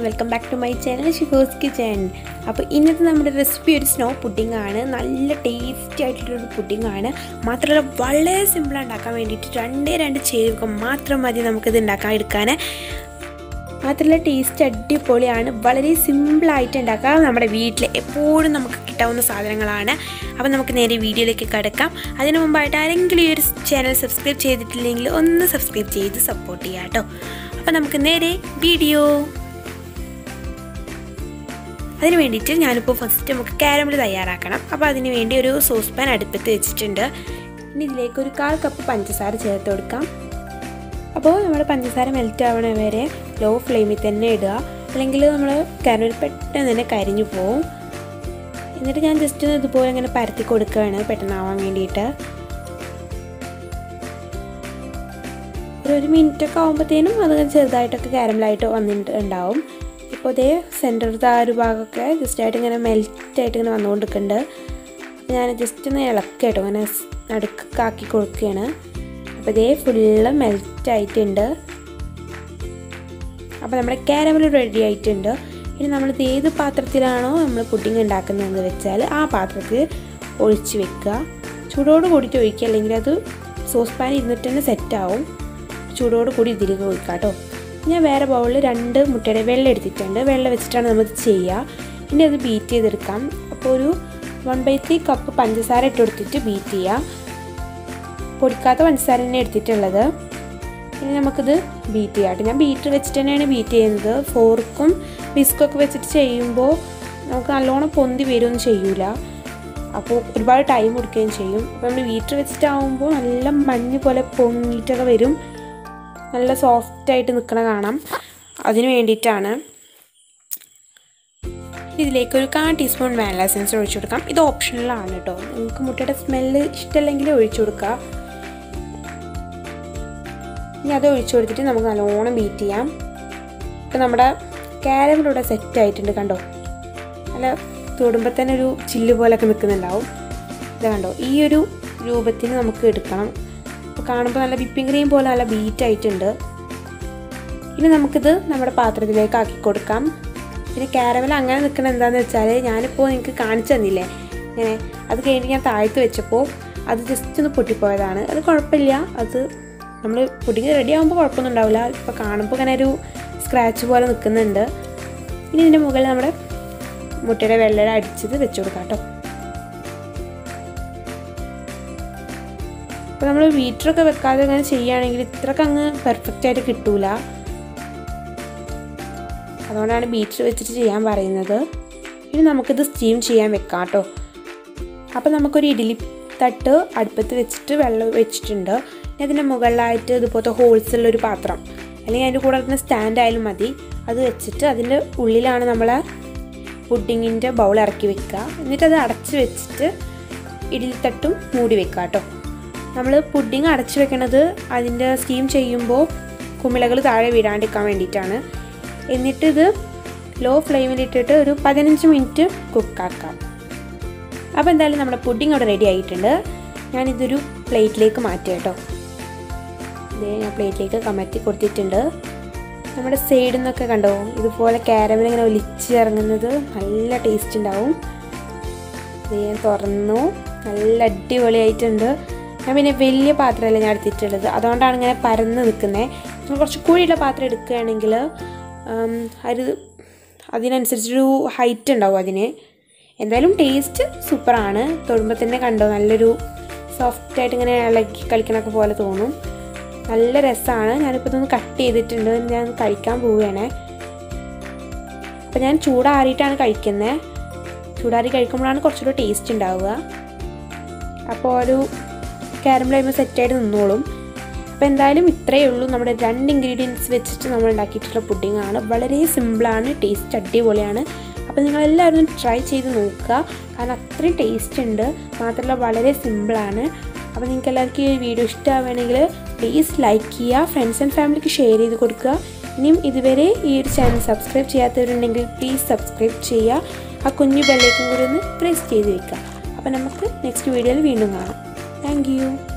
welcome back to my channel ഷിഫോസ് kitchen അപ്പോൾ ഇന്നത്തെ നമ്മുടെ റെസിപ്പി ഒരു സ്നോ പുഡിംഗ് ആണ് നല്ല ടേസ്റ്റി ആയിട്ടുള്ളൊരു പുഡിംഗ് ആണ് മാത്രമല്ല വളരെ സിമ്പിൾ ഉണ്ടാക്കാൻ വേണ്ടിയിട്ട് രണ്ടേ രണ്ട് ചേരുവ മാത്രം മതി നമുക്കിത് ഉണ്ടാക്കാൻ എടുക്കാൻ മാത്രമല്ല ടേസ്റ്റ് അടിപൊളിയാണ് വളരെ സിമ്പിളായിട്ട് ഉണ്ടാക്കാം നമ്മുടെ വീട്ടിൽ എപ്പോഴും നമുക്ക് കിട്ടാവുന്ന സാധനങ്ങളാണ് അപ്പോൾ നമുക്ക് നേരെ വീഡിയോയിലേക്ക് കിടക്കാം അതിനു മുമ്പായിട്ട് ആരെങ്കിലും ഈ ഒരു ചാനൽ സബ്സ്ക്രൈബ് ചെയ്തിട്ടില്ലെങ്കിൽ ഒന്ന് സബ്സ്ക്രൈബ് ചെയ്ത് സപ്പോർട്ട് ചെയ്യാം കേട്ടോ അപ്പോൾ നമുക്ക് നേരെ വീഡിയോ അതിന് വേണ്ടിയിട്ട് ഞാനിപ്പോൾ ഫസ്റ്റ് നമുക്ക് കാരമൽ തയ്യാറാക്കണം അപ്പോൾ അതിന് വേണ്ടി ഒരു സോസ് പാൻ അടുപ്പത്ത് വെച്ചിട്ടുണ്ട് ഇനി ഇതിലേക്ക് ഒരു കാൽ കപ്പ് പഞ്ചസാര ചേർത്ത് കൊടുക്കാം അപ്പോൾ നമ്മുടെ പഞ്ചസാര മെൽറ്റ് ആവണ വരെ ലോ ഫ്ലെയിമിൽ തന്നെ ഇടുക അല്ലെങ്കിൽ നമ്മൾ കാരമൽ പെട്ടെന്ന് തന്നെ കരിഞ്ഞു പോവും എന്നിട്ട് ഞാൻ ജസ്റ്റ് ഒന്ന് ഇതുപോലെ ഇങ്ങനെ പരത്തി കൊടുക്കുകയാണ് പെട്ടെന്നാവാൻ വേണ്ടിയിട്ട് ഒരു ഒരു മിനിറ്റൊക്കെ ആകുമ്പോഴത്തേനും അത് ചെറുതായിട്ടൊക്കെ കാരമലായിട്ട് വന്നിട്ട് ഉണ്ടാവും ഇപ്പോൾ ഇതേ സെൻറ്ററിലത്തെ ആ ഒരു ഭാഗമൊക്കെ ജസ്റ്റായിട്ട് ഇങ്ങനെ മെൽറ്റായിട്ട് ഇങ്ങനെ വന്നുകൊണ്ടിരിക്കുന്നുണ്ട് അപ്പോൾ ഞാൻ ജസ്റ്റ് ഒന്ന് ഇളക്കാട്ടോ ഇങ്ങനെ നടുക്കാക്കി കൊടുക്കുകയാണ് അപ്പോൾ ഇതേ ഫുള്ള് മെൽറ്റ് ആയിട്ടുണ്ട് അപ്പോൾ നമ്മുടെ കാരമൽ റെഡി ആയിട്ടുണ്ട് ഇനി നമ്മളിത് ഏത് പാത്രത്തിലാണോ നമ്മൾ പുഡിങ് ഉണ്ടാക്കുന്നതെന്ന് വെച്ചാൽ ആ പാത്രത്തിൽ ഒഴിച്ച് വെക്കുക ചൂടോട് കൂടിയിട്ട് ഒഴിക്കുക അല്ലെങ്കിൽ അത് സോസ് പാൻ ഇരുന്നിട്ട് തന്നെ സെറ്റാവും ചൂടോട് കൂടി ഇതിലേക്ക് ഒഴിക്കുക കേട്ടോ ഞാൻ വേറെ ബൗളിൽ രണ്ട് മുട്ടയുടെ വെള്ളം എടുത്തിട്ടുണ്ട് വെള്ളം വെച്ചിട്ടാണ് നമ്മൾ ഇത് ചെയ്യുക ഇനി അത് ബീറ്റ് ചെയ്തെടുക്കാം അപ്പോൾ ഒരു വൺ ബൈ ത്രീ കപ്പ് പഞ്ചസാര ഇട്ട് കൊടുത്തിട്ട് ബീറ്റ് ചെയ്യുക പൊടിക്കാത്ത പഞ്ചസാര തന്നെ എടുത്തിട്ടുള്ളത് ഇനി നമുക്കിത് ബീറ്റ് ചെയ്യാം ഞാൻ ബീറ്റർ വെച്ചിട്ട് തന്നെയാണ് ബീറ്റ് ചെയ്യുന്നത് ഫോർക്കും വിസ്കൊക്കെ വെച്ചിട്ട് ചെയ്യുമ്പോൾ നമുക്ക് നല്ലോണം പൊന്തി വരുമൊന്നും ചെയ്യൂല അപ്പോൾ ഒരുപാട് ടൈം കൊടുക്കുകയും ചെയ്യും അപ്പോൾ നമ്മൾ ബീറ്റർ വെച്ചിട്ടാവുമ്പോൾ നല്ല മഞ്ഞ് പോലെ പൊങ്ങിയിട്ടൊക്കെ വരും നല്ല സോഫ്റ്റായിട്ട് നിൽക്കണ കാണാം അതിന് വേണ്ടിയിട്ടാണ് ഇതിലേക്ക് ഒരു കാ ടീസ്പൂൺ വാനില എസൻസ് ഒഴിച്ചു കൊടുക്കാം ഇത് ഓപ്ഷണലാണ് കേട്ടോ നിങ്ങൾക്ക് മുട്ടയുടെ സ്മെല്ല് ഇഷ്ടമല്ലെങ്കിൽ ഒഴിച്ചു കൊടുക്കുക ഇനി അത് ഒഴിച്ചു കൊടുത്തിട്ട് നമുക്ക് നല്ലോണം ബീറ്റ് ചെയ്യാം ഇപ്പം നമ്മുടെ കാരമലിവിടെ സെറ്റ് ആയിട്ടുണ്ട് കണ്ടോ നല്ല തൊടുമ്പോൾ തന്നെ ഒരു ചില്ല് പോലൊക്കെ നിൽക്കുന്നുണ്ടാവും ഇത് കണ്ടോ ഈ ഒരു രൂപത്തിന് നമുക്ക് എടുക്കണം അപ്പോൾ കാണുമ്പോൾ നല്ല വിപ്പിംഗ് ക്രീം പോലെ നല്ല ബീറ്റ് ആയിട്ടുണ്ട് ഇനി നമുക്കിത് നമ്മുടെ പാത്രത്തിലേക്ക് ആക്കി കൊടുക്കാം പിന്നെ കാരമൽ അങ്ങനെ നിൽക്കുന്നത് എന്താണെന്ന് വെച്ചാൽ ഞാനിപ്പോൾ നിങ്ങൾക്ക് കാണിച്ചു തന്നില്ലേ ഇങ്ങനെ അത് കഴിഞ്ഞ് ഞാൻ താഴ്ത്ത് വെച്ചപ്പോൾ അത് ജസ്റ്റ് ഒന്ന് പൊട്ടിപ്പോയതാണ് അത് കുഴപ്പമില്ല അത് നമ്മൾ പുഡിങ് റെഡി ആകുമ്പോൾ കുഴപ്പമൊന്നും ഉണ്ടാവില്ല ഇപ്പോൾ കാണുമ്പോൾ ഇങ്ങനെ ഒരു സ്ക്രാച്ച് പോലെ നിൽക്കുന്നുണ്ട് ഇനി ഇതിൻ്റെ മുകളിൽ നമ്മുടെ മുട്ടയുടെ വെള്ളം അടിച്ചത് വെച്ച് കൊടുക്കാം കേട്ടോ അപ്പോൾ നമ്മൾ വീറ്ററൊക്കെ വെക്കാതെ ഇങ്ങനെ ചെയ്യുകയാണെങ്കിൽ ഇത്രക്ക് അങ്ങ് പെർഫെക്റ്റ് ആയിട്ട് കിട്ടൂല അതുകൊണ്ടാണ് ബീറ്റർ വെച്ചിട്ട് ചെയ്യാൻ പറയുന്നത് ഇനി നമുക്കിത് സ്റ്റീം ചെയ്യാൻ വെക്കാം കേട്ടോ അപ്പോൾ നമുക്കൊരു ഇഡ്ഡലി തട്ട് അടുപ്പത്ത് വെച്ചിട്ട് വെള്ളം വെച്ചിട്ടുണ്ട് അതിൻ്റെ മുകളിലായിട്ട് ഇതുപോലത്തെ ഹോൾസ് ഉള്ളൊരു പാത്രം അല്ലെങ്കിൽ അതിൻ്റെ കൂടെ തന്നെ സ്റ്റാൻഡ് ആയാലും മതി അത് വെച്ചിട്ട് അതിൻ്റെ ഉള്ളിലാണ് നമ്മൾ പുഡിങ്ങിൻ്റെ ബൗൾ ഇറക്കി വെക്കുക എന്നിട്ട് അത് അടച്ച് വെച്ചിട്ട് ഇഡ്ഡലി തട്ടും മൂടി വെക്കുക കേട്ടോ നമ്മൾ പുഡിങ് അടച്ചു വെക്കണത് അതിൻ്റെ സ്റ്റീം ചെയ്യുമ്പോൾ കുമിളകൾ താഴെ വീഴാണ്ടിരിക്കാൻ വേണ്ടിയിട്ടാണ് എന്നിട്ട് ഇത് ലോ ഫ്ലെയിമിലിട്ടിട്ട് ഒരു പതിനഞ്ച് മിനിറ്റ് കുക്കാക്കാം അപ്പോൾ എന്തായാലും നമ്മുടെ പുഡിങ് അവിടെ റെഡി ആയിട്ടുണ്ട് ഞാനിതൊരു പ്ലേറ്റിലേക്ക് മാറ്റി കേട്ടോ ഇത് ഞാൻ പ്ലേറ്റിലേക്ക് കമറ്റി കൊടുത്തിട്ടുണ്ട് നമ്മുടെ സൈഡിൽ നിന്നൊക്കെ കണ്ടോ ഇതുപോലെ കാരമൽ ഇങ്ങനെ ഒലിച്ച് ഇറങ്ങുന്നത് നല്ല ടേസ്റ്റ് ഉണ്ടാവും ഇത് ഞാൻ തുറന്നു നല്ല അടിപൊളിയായിട്ടുണ്ട് ഞാൻ പിന്നെ വലിയ പാത്രമല്ല ഞാൻ എടുത്തിട്ടുള്ളത് അതുകൊണ്ടാണ് ഇങ്ങനെ പരന്ന് നിൽക്കുന്നത് നമ്മൾ കുറച്ച് കൂടിയുള്ള പാത്രം എടുക്കുകയാണെങ്കിൽ അത് അതിനനുസരിച്ചൊരു ഹൈറ്റ് ഉണ്ടാവും അതിന് എന്തായാലും ടേസ്റ്റ് സൂപ്പറാണ് തൊടുമ്പോൾ തന്നെ കണ്ടോ നല്ലൊരു സോഫ്റ്റായിട്ട് ഇങ്ങനെ ഇളക്കി കളിക്കണൊക്കെ പോലെ തോന്നും നല്ല രസമാണ് ഞാനിപ്പോൾ ഇതൊന്ന് കട്ട് ചെയ്തിട്ടുണ്ട് ഞാൻ കഴിക്കാൻ പോവുകയാണ് അപ്പോൾ ഞാൻ ചൂടാറിയിട്ടാണ് കഴിക്കുന്നത് ചൂടാറി കഴിക്കുമ്പോഴാണ് കുറച്ചുകൂടി ടേസ്റ്റ് ഉണ്ടാവുക അപ്പോൾ ഒരു കാരമലൈമ സെറ്റായിട്ട് നിന്നോളും അപ്പോൾ എന്തായാലും ഇത്രയേ ഉള്ളൂ നമ്മുടെ രണ്ട് ഇൻഗ്രീഡിയൻസ് വെച്ചിട്ട് നമ്മൾ ഉണ്ടാക്കിയിട്ടുള്ള പുഡിംഗ് ആണ് വളരെ സിമ്പിളാണ് ടേസ്റ്റ് അടിപൊളിയാണ് അപ്പോൾ നിങ്ങളെല്ലാവരും ട്രൈ ചെയ്ത് നോക്കുക കാരണം അത്രയും ടേസ്റ്റ് ഉണ്ട് മാത്രമല്ല വളരെ സിമ്പിളാണ് അപ്പോൾ നിങ്ങൾക്ക് എല്ലാവർക്കും ഈ വീഡിയോ ഇഷ്ടമാവുകയാണെങ്കിൽ പ്ലീസ് ലൈക്ക് ചെയ്യുക ഫ്രണ്ട്സ് ആൻഡ് ഫാമിലിക്ക് ഷെയർ ചെയ്ത് കൊടുക്കുക ഇനിയും ഇതുവരെ ഈ ഒരു ചാനൽ സബ്സ്ക്രൈബ് ചെയ്യാത്തവരുണ്ടെങ്കിൽ പ്ലീസ് സബ്സ്ക്രൈബ് ചെയ്യുക ആ കുഞ്ഞു ബെല്ലേക്കും കൂടി ഒന്ന് പ്രസ് ചെയ്ത് വെക്കുക അപ്പോൾ നമുക്ക് നെക്സ്റ്റ് വീഡിയോയിൽ വീണ്ടും കാണാം താങ്ക്